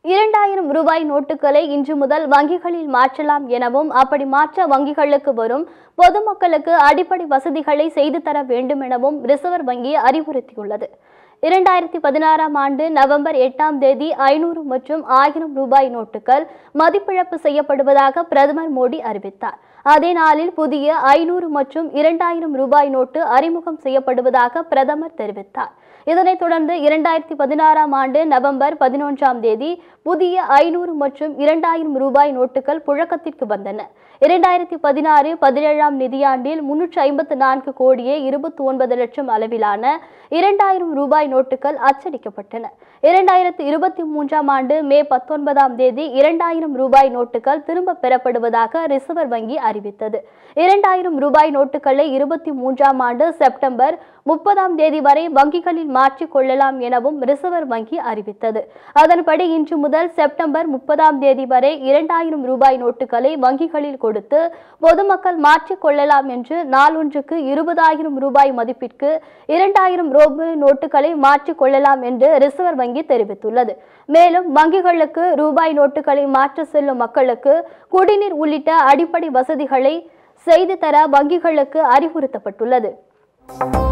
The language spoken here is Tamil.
இரண்டாயிரம் ரூபாய் நோட்டுகளை இன்று முதல் வங்கிகளில் மாற்றலாம் எனவும் அப்படி மாற்ற வங்கிகளுக்கு வரும் பொதுமக்களுக்கு அடிப்படை வசதிகளை செய்து தர வேண்டும் எனவும் ரிசர்வ் வங்கி அறிவுறுத்தியுள்ளது இரண்டாயிரத்தி பதினாறாம் ஆண்டு நவம்பர் எட்டாம் தேதி ஐநூறு மற்றும் ஆயிரம் ரூபாய் நோட்டுகள் மதிப்பிழப்பு செய்யப்படுவதாக பிரதமர் மோடி அறிவித்தார் அதே நாளில் புதிய ஐநூறு மற்றும் இரண்டாயிரம் ரூபாய் நோட்டு அறிமுகம் செய்யப்படுவதாக பிரதமர் தெரிவித்தார் இதனைத் தொடர்ந்து இரண்டாயிரத்தி பதினாறாம் ஆண்டு நவம்பர் பதினொன்றாம் தேதி புதிய ஐநூறு மற்றும் இரண்டாயிரம் ரூபாய் நோட்டுகள் புழக்கத்திற்கு வந்தன இரண்டாயிரத்தி பதினாறு பதினேழாம் நிதியாண்டில் முன்னூற்றி ஐம்பத்து நான்கு கோடியே இருபத்தி ஒன்பது லட்சம் அளவிலான இரண்டாயிரம் ரூபாய் நோட்டுகள் அச்சடிக்கப்பட்டன இரண்டாயிரத்தி இருபத்தி மூன்றாம் ஆண்டு மே பத்தொன்பதாம் தேதி இரண்டாயிரம் ரூபாய் நோட்டுகள் திரும்ப பெறப்படுவதாக ரிசர்வ் வங்கி அறிவித்தது இரண்டாயிரம் ரூபாய் நோட்டுகளை இருபத்தி மூன்றாம் ஆண்டு செப்டம்பர் முப்பதாம் தேதி வரை வங்கிகளில் மாற்றிக் கொள்ளலாம் எனவும் ரிசர்வ் வங்கி அறிவித்தது அதன்படி இன்று முதல் செப்டம்பர் முப்பதாம் தேதி வரை இரண்டாயிரம் ரூபாய் நோட்டுகளை வங்கிகளில் கொடுத்து பொதுமக்கள் மாற்றிக் கொள்ளலாம் என்று நாளொன்றுக்கு இருபதாயிரம் ரூபாய் மதிப்பிற்கு இரண்டாயிரம் ரூபாய் நோட்டுகளை மாற்றிக் கொள்ளலாம் என்று ரிசர்வ் வங்கி தெரிவித்துள்ளது மேலும் வங்கிகளுக்கு ரூபாய் நோட்டுகளை மாற்ற செல்லும் மக்களுக்கு குடிநீர் உள்ளிட்ட அடிப்படை வசதிகளை செய்து தர வங்கிகளுக்கு அறிவுறுத்தப்பட்டுள்ளது